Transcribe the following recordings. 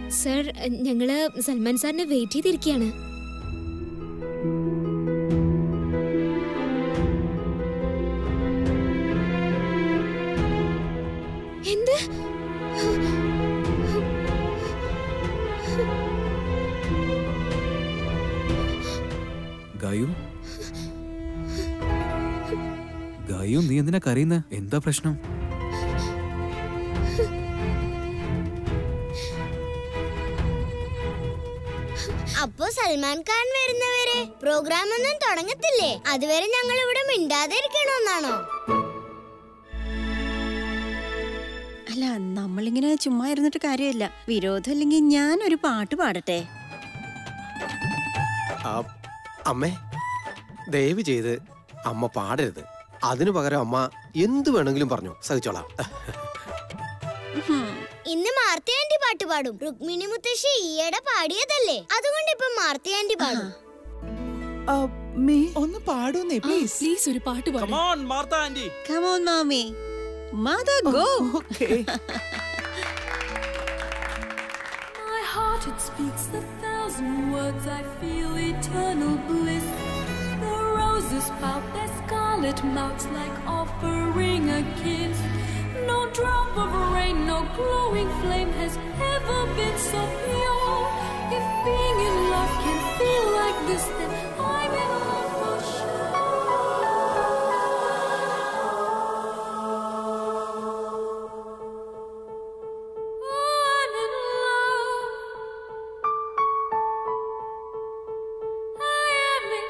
Sir ഞങ്ങള് സൽമാൻ സാറിനെ wait ചെയ്തിരിക്കുകയാണ് എന്ത് ഗായു ഗായു നീ എന്തിനാ കരയുന്ന എന്താ പ്രശ്നം അപ്പോ സൽമാൻ ഖാൻ വരുന്നവരെ പ്രോഗ്രാം ഒന്നും തുടങ്ങത്തില്ലേ അതുവരെ ഞങ്ങൾ ഇവിടെ മിണ്ടാതെ ഇരിക്കണമെന്നാണോ അല്ല നമ്മളിങ്ങനെ ചുമ്മാ ഇരുന്നിട്ട് കാര്യമില്ല വിരോധം ഇല്ലെങ്കിൽ ഞാൻ ഒരു പാട്ട് പാടട്ടെ ആ, അമ്മേ ദയവ് ചെയ്ത് അമ്മ പാടരുത് അതിനു പകരം അമ്മ എന്ത് വേണമെങ്കിലും പറഞ്ഞു സഹിച്ചോളാം ഹും. ഇന്ന് മാർത്തി ആന്റി പാട്ട് പാടും രുക്മിണി മുത്തശ്ശി ഈയിടെ പാടിയതല്ലേ അതുകൊണ്ട് ഇപ്പൊ മാർത്തി ആന്റി പാടും ഒന്ന് പാടൂന്നേ പ്ലീസ് പ്ലീസ് ഒരു പാട്ട് Come on, Martha auntie. Come on, mommy. Mother, go. Okay My heart it speaks a thousand words. I feel eternal bliss. The roses pout their scarlet mouths like offering a kiss. No drop of rain, no glowing flame has ever been so pure. If being in love can feel like this, then I'm in love for sure. Oh, I'm in love. I am in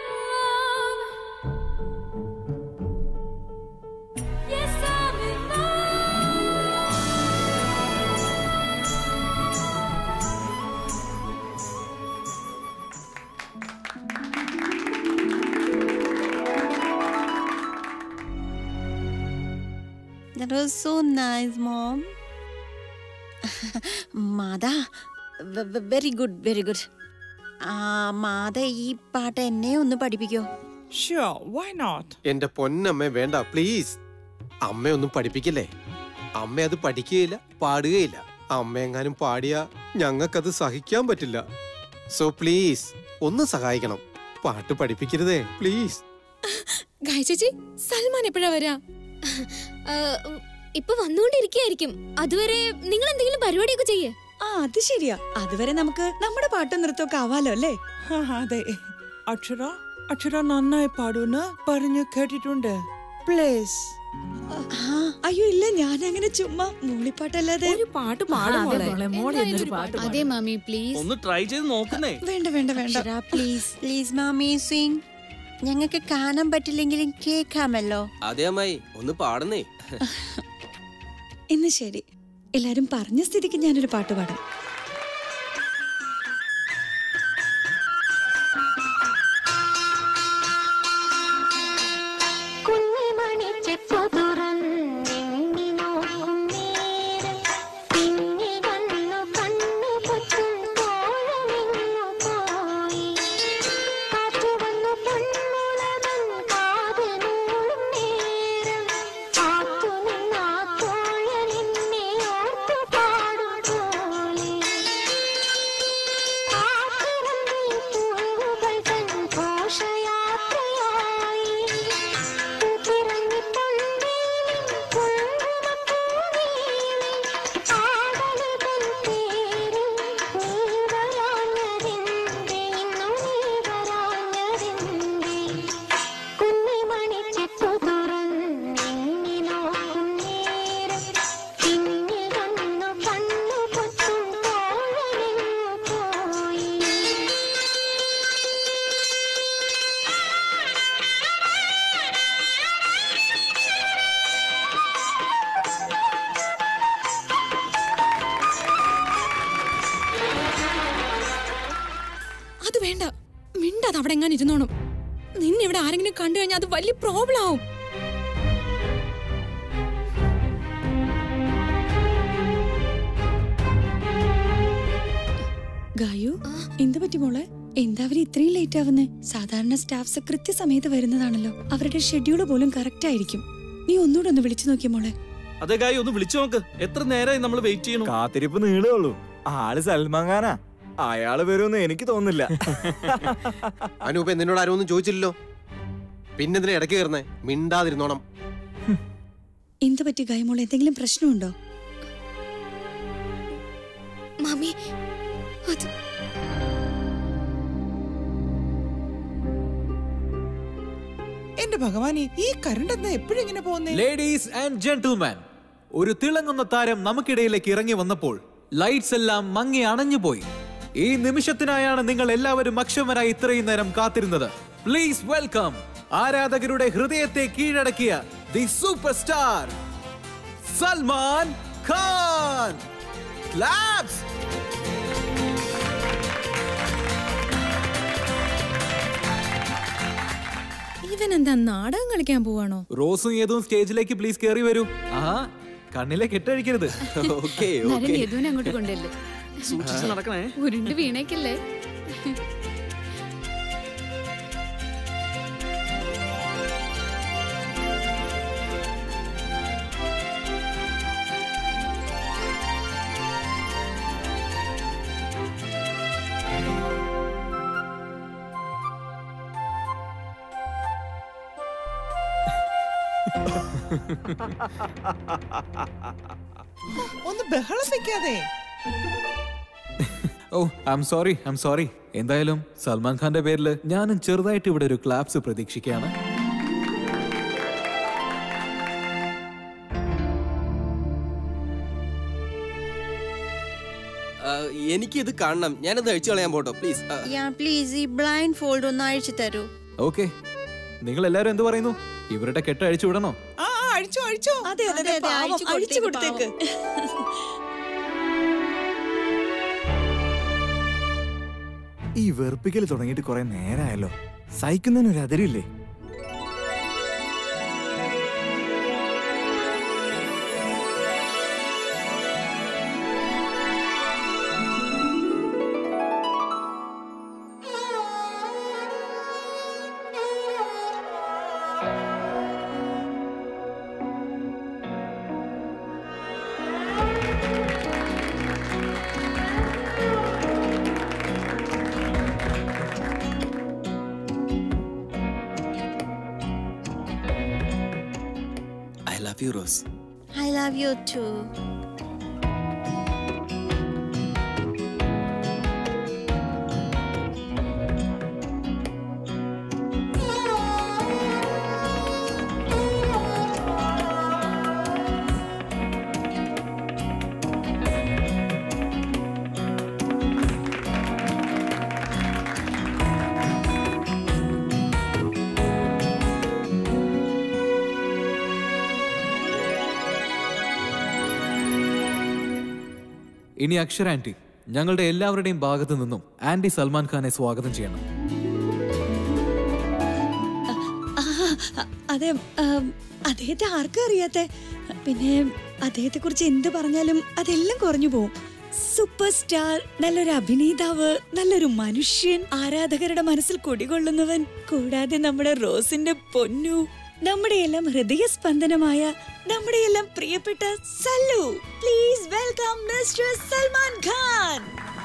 love. Yes, I'm in love. That was so nice, mom. മാത very good very good ആ മാത ഈ പാട്ട് എന്നെ ഒന്ന് പഠിപ്പിക്കോ sure why not എന്റെ പൊന്നമ്മ വേണ്ട please അമ്മയൊന്നും പഠിപ്പിക്കില്ലേ അമ്മ അത് പഠിക്കുകയില്ല പാടുകയില്ല അമ്മ എങ്ങാനും പാടിയാ ഞങ്ങൾക്കത് സഹിക്കാൻ പറ്റില്ല സോ പ്ലീസ് ഒന്ന് സഹായിക്കണം പാട്ട് പഠിപ്പിക്കരുതേ പ്ലീസ് ഗായ ചേച്ചി സൽമാൻ എപ്പോഴാ വരാ ഇപ്പൊ വന്നുകൊണ്ടിരിക്കുകയായിരിക്കും അതുവരെ നിങ്ങൾ എന്തെങ്കിലും പരിപാടിയൊക്കെ ചെയ്യേ ആ അത് ശരിയാ അതുവരെ നമുക്ക് നമ്മുടെ പാട്ടും നൃത്തമൊക്കെ ആവാലോ അല്ലേ അതെ അക്ഷര അക്ഷര നന്നായി പാടൂന്ന് പറഞ്ഞു കേട്ടിട്ടുണ്ട് പ്ലീസ് ആ, അയ്യോ ഇല്ല ഞാൻ അങ്ങനെ ചുമ്മാ മൂളിപ്പാട്ടല്ലാതെ ഒരു പാട്ട് പാടും മോളെ മോളെ എന്നൊരു പാട്ട് അതെ മാമി പ്ലീസ് ഒന്ന് ട്രൈ ചെയ്ത് നോക്കുന്നേ വേണ്ട വേണ്ട വേണ്ട പ്ലീസ് പ്ലീസ് മാമി സിംഗ് ഞങ്ങൾക്ക് കാണാൻ പറ്റില്ലെങ്കിലും കേൾക്കാമല്ലോ അതെ അമ്മായി ഒന്ന് പാടുന്നേ ഇന്ന് ശരി എല്ലാരും പറഞ്ഞ സ്ഥിതിക്ക് ഞാനൊരു പാട്ട് പാടാം അത് വേണ്ട മിണ്ടാതെ അവിടെ എങ്ങാൻ ഇരുന്നോണം നിന്നെ ഇവിടെ ആരെങ്കിലും കണ്ടു കഴിഞ്ഞാൽ അത് വലിയ പ്രോബ്ലം ആവും ഗായു എന്ത് പറ്റി മോളെ എന്താ അവര് ഇത്രയും ലേറ്റ് ആവുന്നേ സാധാരണ സ്റ്റാഫ്സ് കൃത്യസമയത്ത് വരുന്നതാണല്ലോ അവരുടെ ഷെഡ്യൂൾ പോലും കറക്റ്റ് ആയിരിക്കും നീ ഒന്നുകൂടെ ഒന്ന് വിളിച്ചു നോക്കിയ മോളെ അതെ ഗായി ഒന്ന് വിളിച്ചു നോക്ക് എത്ര നേരമായി നമ്മൾ വെയിറ്റ് ചെയ്യണു കാത്തിരിപ്പ് നീളേ ഉള്ളൂ ആള് സൽമാൻ ഖാനാ അയാള് വരുമെന്ന് എനിക്ക് തോന്നുന്നില്ല അനൂപ് നിന്നോട് ആരും ഒന്നും ചോദിച്ചില്ലല്ലോ പിന്നെന്തിനാ ഇടയ്ക്ക് കയറുന്നേ മിണ്ടാതിരുന്നോണം എന്ത് പറ്റി ഗായമോൾ എന്തെങ്കിലും പ്രശ്നമുണ്ടോ മമ്മി അത് എന്റെ ഭഗവാനെ ഈ കറണ്ട് എന്താ എപ്പോഴും ഇങ്ങനെ പോകുന്നേ ലേഡീസ് ആൻഡ് ജെന്റിൽമാൻ ഒരു തിളങ്ങുന്ന താരം നമുക്കിടയിലേക്ക് ഇറങ്ങി വന്നപ്പോൾ ലൈറ്റ്സ് എല്ലാം മങ്ങി അണഞ്ഞുപോയി ഈ നിമിഷത്തിനായാണ് നിങ്ങൾ എല്ലാവരും അക്ഷമരായി ഇത്രയും നേരം കാത്തിരുന്നത് പ്ലീസ് വെൽക്കം ആരാധകരുടെ ഹൃദയത്തെ കീഴടക്കിയ the superstar Salman Khan claps ഇവൻ എന്താ നാടകം കളിക്കാൻ പോവാണോ റോസും ഏതും സ്റ്റേജിലേക്ക് പ്ലീസ് കയറി വരൂ ആ കണ്ണിലെ കെട്ടഴിക്കരുത് ഓക്കെ നരൻ യദുവിനെ അങ്ങോട്ട് കൊണ്ടല്ലേ സൂക്ഷിച്ച് നടക്കണേ ഉരുണ്ട് വീണേക്കല്ലേ ഒന്ന് ബഹളം വെക്കാതെ oh I'm sorry I'm sorry എന്തായാലും സൽമാൻ ഖാന്റെ പേരിൽ ഞാനും ചെറുതായിട്ട് ഇവിടെ ഒരു ക്ലാപ്സ് പ്രതീക്ഷിക്കുകയാണ് എനിക്കിത് കാണണം ഞാനത് അഴിച്ചു കളയാൻ പോട്ടോ പ്ലീസ് യാ പ്ലീസ് ഈ ബ്ലൈൻഡ് ഫോൾഡ് ഒന്ന് അഴിച്ചു തരൂ ഓക്കെ നിങ്ങൾ എല്ലാവരും എന്ത് പറയുന്നു ഇവരുടെ കെട്ട് അഴിച്ചു വിടണോ ആ ആ, അഴിച്ചോ അഴിച്ചോ അതെ അതെ അതെ, അതെ, പാവം, അഴിച്ചു അഴിച്ചു കൊടുത്തേക്ക്, കൊടുത്തേക്ക് ഈ വെറുപ്പിക്കൽ തുടങ്ങിയിട്ട് കുറെ നേരമായല്ലോ സഹിക്കുന്നതിന് ഒരു അതിരില്ലേ I love you Rose I love you too ഇനി അക്ഷര ആന്റി ഞങ്ങളുടെ എല്ലാവരുടെയും ഭാഗത്തു നിന്നും ആന്റി സൽമാൻ ഖാനെ സ്വാഗതം ചെയ്യണം ആ, അതെ ആം, അദ്ദേഹത്തെ ആർക്കും അറിയാത്തെ പിന്നെ അദ്ദേഹത്തെ കുറിച്ച് എന്ത് പറഞ്ഞാലും അതെല്ലാം കുറഞ്ഞു പോവും സൂപ്പർ സ്റ്റാർ നല്ലൊരു അഭിനേതാവ് നല്ലൊരു മനുഷ്യൻ ആരാധകരുടെ മനസ്സിൽ കുടികൊള്ളുന്നവൻ കൂടാതെ നമ്മുടെ റോസിന്റെ പൊന്നു നമ്മുടെ എല്ലാം ഹൃദയസ്പന്ദനമായ നമ്മുടെ എല്ലാം പ്രിയപ്പെട്ട Sallu please welcome mister Salman Khan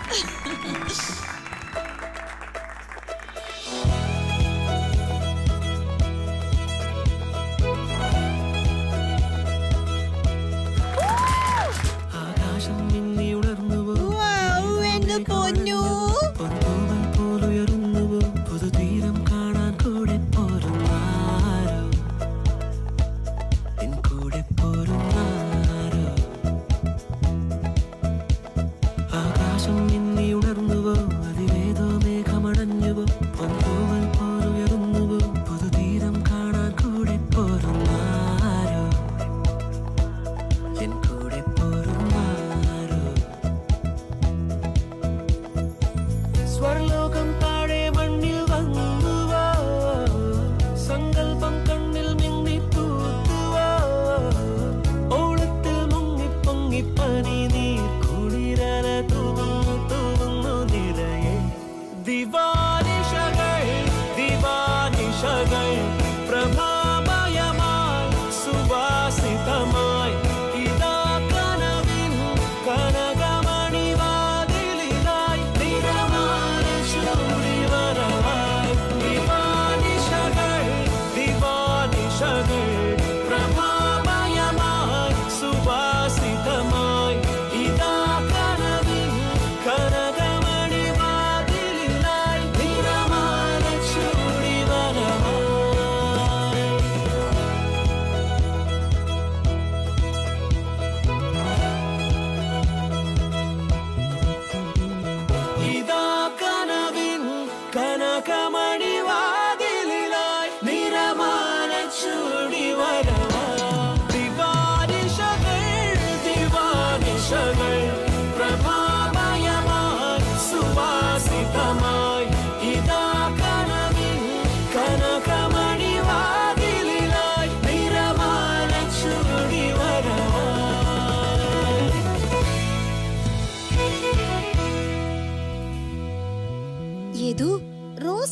ആകാശം മിന്നി ഉണർന്നുവോ എന്റെ പൊന്നു പൊൻതൂവൽ പോലുയർന്നുവോ പുതുതീരം കാണാൻ കൂടെ പോരുന്നാരോ എൻ കൂടെ പോരുന്നാരോ ആകാശം മിന്നി ഉണർന്നുവോ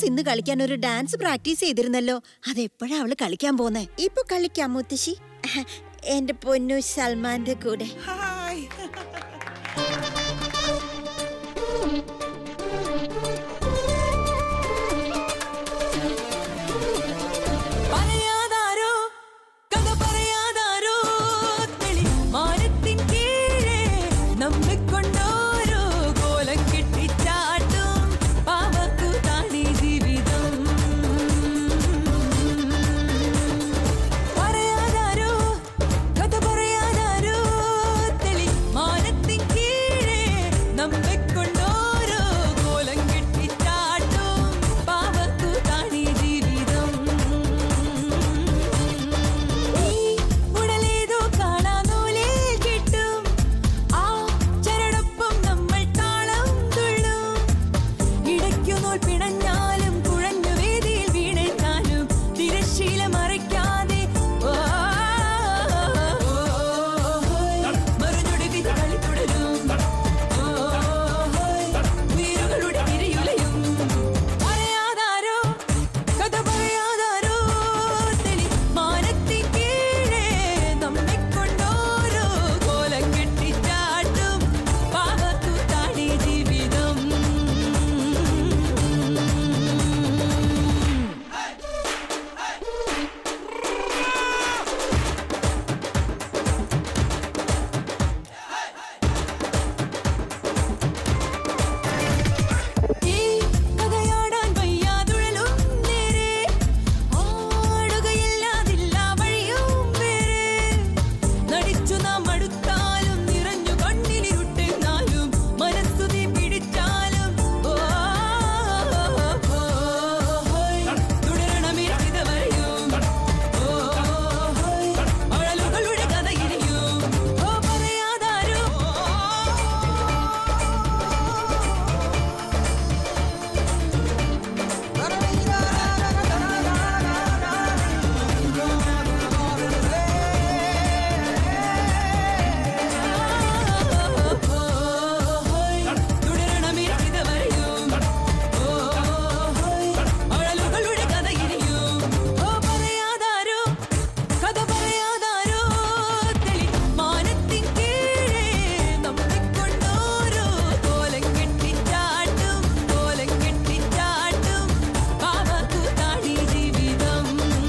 ഡാൻസ് ഇന്ന് കളിക്കാൻ ഒരു ഡാൻസ് പ്രാക്ടീസ് ചെയ്തിരുന്നല്ലോ അതെപ്പോഴാ അവള് കളിക്കാൻ പോന്നെ ഇപ്പൊ കളിക്കാം മുത്തശ്ശി എന്റെ പൊന്നു സൽമാന്റെ കൂടെ പറയാതാരോ കഥ പറയാതാരോ തെളി മാനത്തിൻ കീഴേ നമ്മെ കൊണ്ടോരോ കോലം കെട്ടിച്ചാട്ടും പാവത്തു താണി ജീവിതം പറയാതാരോ കഥ പറയാതാരോ തെളി മാനത്തിൻ കീഴേ നമ്മെ കൊണ്ടോരോ കോലം കെട്ടിച്ചാട്ടും പാവത്തു താണി ജീവിതം ഈ ഉടലേതോ കാണാനൂലിൽ കിട്ടും ആ ചരടൊപ്പം നമ്മൾ താളം തുള്ളും ഇടയ്ക്കു നൂൽ പിണഞ്ഞാലും കുഴഞ്ഞു വേദിയിൽ വീണെന്നാലും തിരശീല മറയ്ക്കാതെ ഓ, മറുനൊടി വിധി കളി തുടരും ഓ, ഉയരുകളുടെ തിരയുലയും പറയാതാരോ കഥ പറയാതാരോ തെളി മാനത്തിൻ കീഴേ നമ്മെ കൊണ്ടോരോ കോലം കെട്ടിച്ചാട്ടും പാവത്തു താണി ജീവിതം ഈ കഥയാടാൻ വയ്യാതുഴലും നേരെ ആടുകയില്ലാതില്ല വഴിയും വേറെ നടിച്ചു നാം അടുത്താലും നിറഞ്ഞു കണ്ണിലിരുട്ടെന്നാലും മനസ്സുതി പിടിച്ചാലും ഓ, ഓ, ഹോയ്. തുടരണമിരിക്കിത വരെയും ഓ, ഹോയ്. അഴലുകളുടെ കഥ ഇനിയും ഓ പറയാതാരോ തുടരണമിരിക്കിത വരെയും ഓ, ഹോയ്. അഴലുകളുടെ കഥ ഇനിയും ഓ പറയാതാരോ കഥ പറയാതാരോ തെളി മാനത്തിൻ കീഴേ നമ്മെ കൊണ്ടോരോ കോലം കെട്ടിച്ചാട്ടും കോലം കെട്ടിച്ചാട്ടും പാവത്തു താണി ജീവിതം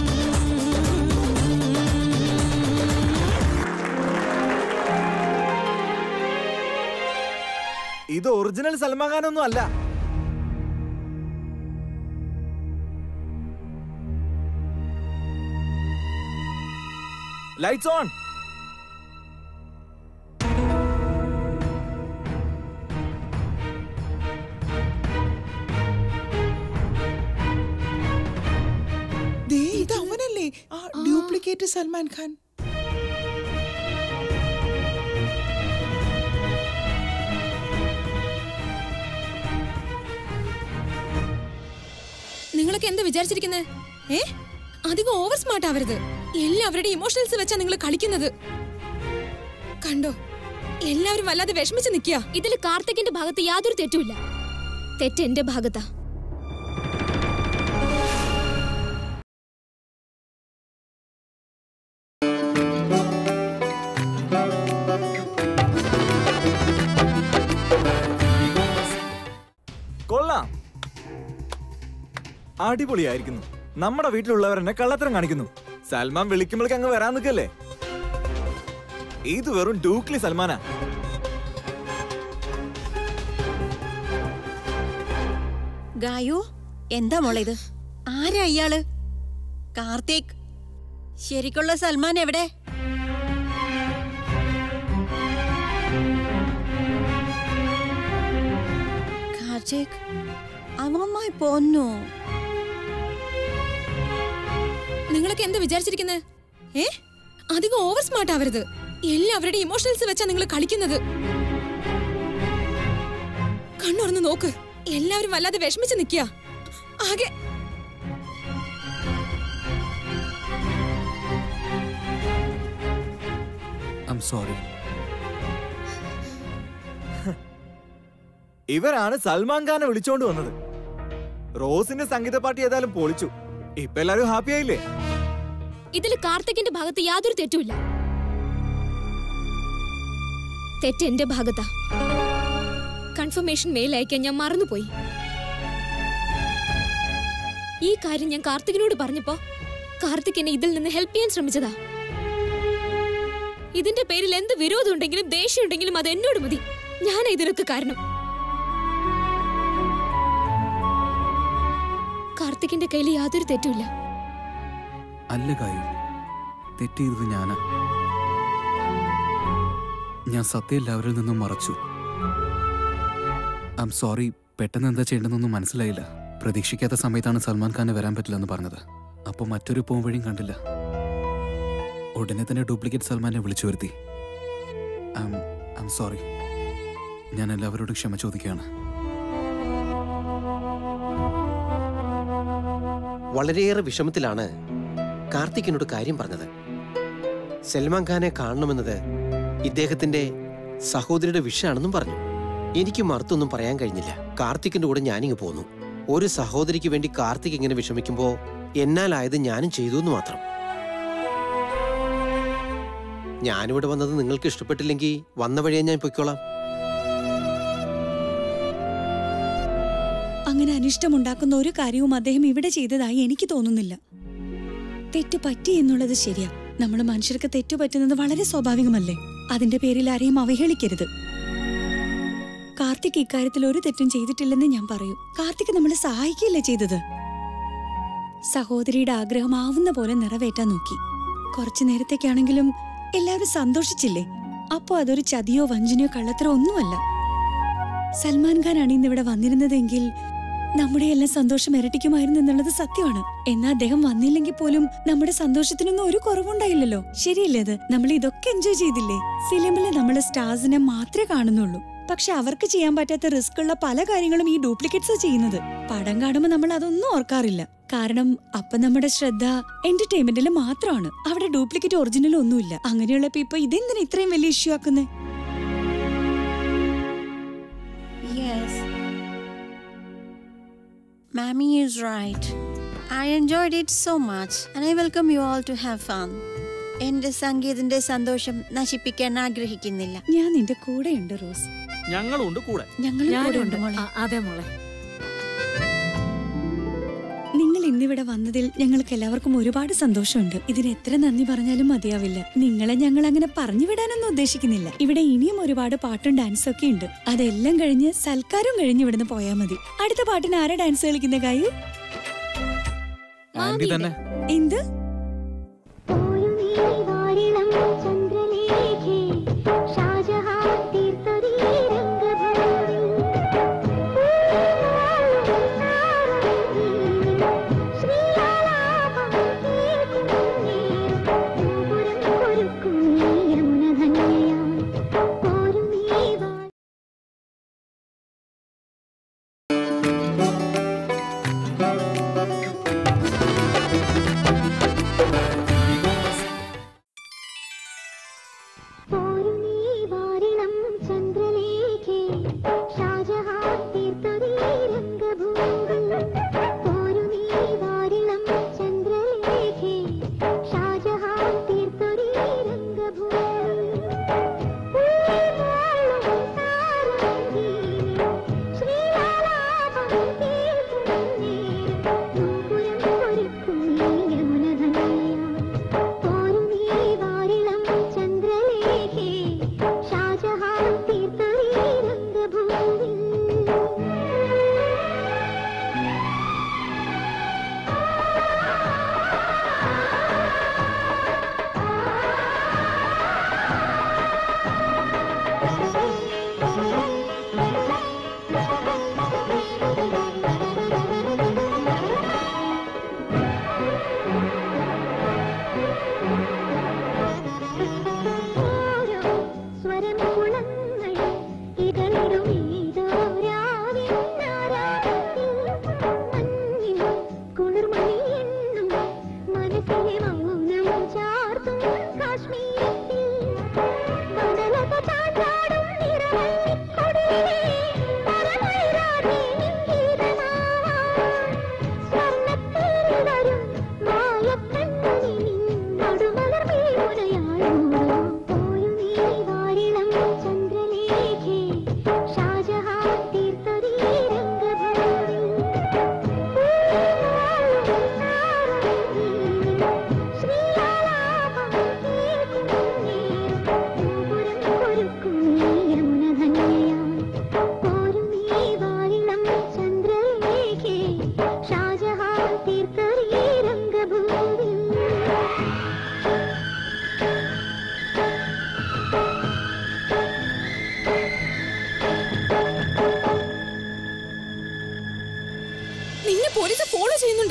ഇത് ഒറിജിനൽ സൽമാൻ ഖാൻ ഒന്നും അല്ല ലൈറ്റ്സ് ഓൺ ദേ ഇത് അവനല്ലേ ആ ഡ്യൂപ്ലിക്കേറ്റ് സൽമാൻ ഖാൻ നിങ്ങളൊക്കെ എന്താ വിചാരിച്ചിരിക്കുന്നത് ഏ അധികം ഓവർ സ്മാർട്ട് ആവരുത് എല്ലാവരുടെ ഇമോഷണൽസ് വെച്ചാ നിങ്ങൾ കളിക്കുന്നത് കണ്ടോ എല്ലാവരും വല്ലാതെ വിഷമിച്ച് നിൽക്കുക ഇതിൽ കാർത്തികിന്റെ ഭാഗത്ത് യാതൊരു തെറ്റുമില്ല തെറ്റ് എന്റെ ഭാഗത്താ കൊള്ളാം അടിപൊളിയായിരിക്കുന്നു നമ്മുടെ വീട്ടിലുള്ളവരെന്നെ കള്ളത്തരം കാണിക്കുന്നു സൽമാൻ വിളിക്കുമ്പോഴേക്ക് അങ്ങ് വരാൻ നിൽക്കല്ലേ ഇത് വെറും ഡൂക്ലി സൽമാനാ ഗായു എന്താ മോളെ ഇത് ആരാ ഇയാള് കാർത്തിക് ശരിക്കുള്ള സൽമാൻ എവിടെ കാർത്തിക് അവമ്മായി പോന്നു നിങ്ങളൊക്കെ എന്താ വിചാരിച്ചിരിക്കുന്നത് ഏ അധികം ഓവർ സ്മാർട്ട് ആവരുത് എല്ലാവരുടെ ഇമോഷണൽസ് വെച്ചാ നിങ്ങൾ കളിക്കുന്നത് കണ്ണുറന്ന് നോക്ക് എല്ലാവരും വല്ലാതെ വിഷമിച്ച് നിൽക്കുക ആകെ ഐം സോറി ഇവരാണ് സൽമാൻ ഖാനെ വിളിച്ചോണ്ട് വന്നത് റോസിന്റെ സംഗീത പാർട്ടി ഏതായാലും പൊളിച്ചു ഇപ്പൊ എല്ലാരും ഹാപ്പി ആയില്ലേ ഇതിൽ കാർത്തികിന്റെ ഭാഗത്ത് യാതൊരു തെറ്റുമില്ല തെറ്റ് എന്റെ ഭാഗത്താ കൺഫർമേഷൻ മെയിൽ അയക്കാൻ ഞാൻ മറന്നുപോയി ഈ കാര്യം ഞാൻ കാർത്തികിനോട് പറഞ്ഞപ്പോ കാർത്തിക് എന്നെ ഇതിൽ നിന്ന് ഹെൽപ്പ് ചെയ്യാൻ ശ്രമിച്ചതാ ഇതിന്റെ പേരിൽ എന്ത് വിരോധം ഉണ്ടെങ്കിലും ദേഷ്യം ഉണ്ടെങ്കിലും അത് എന്നോട് മതി ഞാൻ ഇതിനൊക്കെ കാരണം കാർത്തികിന്റെ കയ്യിൽ യാതൊരു തെറ്റുമില്ല അല്ല കായു തെറ്റ് ചെയ്തത് ഞാനാ ഞാൻ സത്യം എല്ലാവരിൽ നിന്നും മറച്ചു ഐം സോറി പെട്ടെന്ന് എന്താ ചെയ്യേണ്ടതെന്നൊന്നും മനസ്സിലായില്ല പ്രതീക്ഷിക്കാത്ത സമയത്താണ് സൽമാൻ ഖാന് വരാൻ പറ്റില്ലെന്ന് പറഞ്ഞത് അപ്പോൾ മറ്റൊരു പോംവഴിയും കണ്ടില്ല ഉടനെ തന്നെ ഡ്യൂപ്ലിക്കേറ്റ് സൽമാനെ വിളിച്ചു വരുത്തി ഐം സോറി ഞാൻ എല്ലാവരോടും ക്ഷമ ചോദിക്കുകയാണ് വളരെയേറെ വിഷമത്തിലാണ് കാർത്തിക്കിനോട് കാര്യം പറഞ്ഞത് സൽമാൻ ഖാനെ കാണണമെന്നത് ഇദ്ദേഹത്തിന്റെ സഹോദരിയുടെ വിഷയാണെന്നും പറഞ്ഞു എനിക്ക് മറുത്തൊന്നും പറയാൻ കഴിഞ്ഞില്ല കാർത്തിക്കിന്റെ കൂടെ ഞാനിങ്ങ് പോന്നു ഒരു സഹോദരിക്ക് വേണ്ടി കാർത്തിക് ഇങ്ങനെ വിഷമിക്കുമ്പോ എന്നാലായത് ഞാനും ചെയ്തു എന്ന് മാത്രം ഞാനിവിടെ വന്നത് നിങ്ങൾക്ക് ഇഷ്ടപ്പെട്ടില്ലെങ്കിൽ വന്ന വഴിയെ ഞാൻ പൊയ്ക്കോളാം അങ്ങനെ അനിഷ്ടമുണ്ടാക്കുന്ന ഒരു കാര്യവും അദ്ദേഹം ഇവിടെ ചെയ്തതായി എനിക്ക് തോന്നുന്നില്ല തെറ്റ് പറ്റി എന്നുള്ളത് ശരിയാ നമ്മൾ മനുഷ്യർക്ക് തെറ്റു പറ്റുന്നത് വളരെ സ്വാഭാവികമല്ലേ അതിന്റെ പേരിൽ ആരെയും അവഹേളിക്കരുത് കാർത്തിക് ഇക്കാര്യത്തിൽ ഒരു തെറ്റും ചെയ്തിട്ടില്ലെന്ന് ഞാൻ പറയൂ കാർത്തിക് നമ്മളെ സഹായിക്കുകയല്ലേ ചെയ്തത് സഹോദരിയുടെ ആഗ്രഹം ആവുന്ന പോലെ നിറവേറ്റാൻ നോക്കി കുറച്ചു നേരത്തേക്കാണെങ്കിലും എല്ലാവരും സന്തോഷിച്ചില്ലേ അപ്പോ അതൊരു ചതിയോ വഞ്ചനയോ കള്ളത്തരോ ഒന്നുമല്ല സൽമാൻ ഖാനാണ് ഇന്ന് ഇവിടെ വന്നിരുന്നതെങ്കിൽ നമ്മുടെ എല്ലാം സന്തോഷം ഇരട്ടിക്കുമായിരുന്നു എന്നുള്ളത് സത്യമാണ് എന്നാൽ അദ്ദേഹം വന്നില്ലെങ്കിൽ പോലും നമ്മുടെ സന്തോഷത്തിനൊന്നും ഒരു കുറവുണ്ടായില്ലല്ലോ ശരിയല്ലേ അത് നമ്മൾ ഇതൊക്കെ എൻജോയ് ചെയ്തില്ലേ ഫിലിമില് നമ്മൾ സ്റ്റാർസിനെ മാത്രമേ കാണുന്നുള്ളൂ പക്ഷെ അവർക്ക് ചെയ്യാൻ പറ്റാത്ത റിസ്ക് ഉള്ള പല കാര്യങ്ങളും ഈ ഡ്യൂപ്ലിക്കേറ്റ്സ് ചെയ്യുന്നത് പടം കാണുമ്പോൾ നമ്മൾ അതൊന്നും ഓർക്കാറില്ല കാരണം അപ്പൊ നമ്മുടെ ശ്രദ്ധ എന്റർടൈൻമെന്റിൽ മാത്രമാണ് അവിടെ ഡ്യൂപ്ലിക്കേറ്റ് ഒറിജിനൽ ഒന്നുമില്ല അങ്ങനെയുള്ളപ്പോ ഇപ്പൊ ഇതെന്തിനാ ഇത്രയും വലിയ ഇഷ്യൂ ആക്കുന്നത് Yes. Mammy is right. I enjoyed it so much and I welcome you all to have fun. എന്റെ സംഗീതിന്റെ സന്തോഷം നശിപ്പിക്കാൻ ആഗ്രഹിക്കുന്നില്ല ഞാൻ നിന്റെ കൂടെയുണ്ട് റോസ് ഞങ്ങളുണ്ട് കൂടെ ഞങ്ങളും കൂടെ ഉണ്ട് മോളെ അതെ മോളെ നിങ്ങൾ ഇന്നിവിടെ വന്നതിൽ ഞങ്ങൾക്ക് എല്ലാവർക്കും ഒരുപാട് സന്തോഷമുണ്ട് ഇതിന് എത്ര നന്ദി പറഞ്ഞാലും മതിയാവില്ല നിങ്ങളെ ഞങ്ങൾ അങ്ങനെ പറഞ്ഞു വിടാനൊന്നും ഉദ്ദേശിക്കുന്നില്ല ഇവിടെ ഇനിയും ഒരുപാട് പാട്ടും ഡാൻസും ഒക്കെ ഉണ്ട് അതെല്ലാം കഴിഞ്ഞ് സൽക്കാരം കഴിഞ്ഞ് ഇവിടുന്ന് പോയാൽ മതി അടുത്ത പാട്ടിന് ആരാ ഡാൻസ് കളിക്കുന്ന കായു ആന്റി തന്നെ എന്ത് ും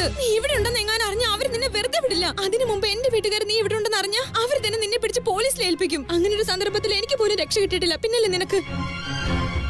ഉണ്ട് നീ ഇവിടെ ഉണ്ടെന്ന് എങ്ങാനും അറിഞ്ഞ അവർ നിന്നെ വെറുതെ വിടില്ല അതിനു മുമ്പ് എന്റെ വീട്ടുകാർ നീ ഇവിടെ ഉണ്ടെന്ന് അറിഞ്ഞ അവർ തന്നെ നിന്നെ പിടിച്ച് പോലീസിൽ ഏൽപ്പിക്കും അങ്ങനെ ഒരു സന്ദർഭത്തിൽ എനിക്ക് പോലും രക്ഷ കിട്ടിയിട്ടില്ല പിന്നല്ലേ നിനക്ക്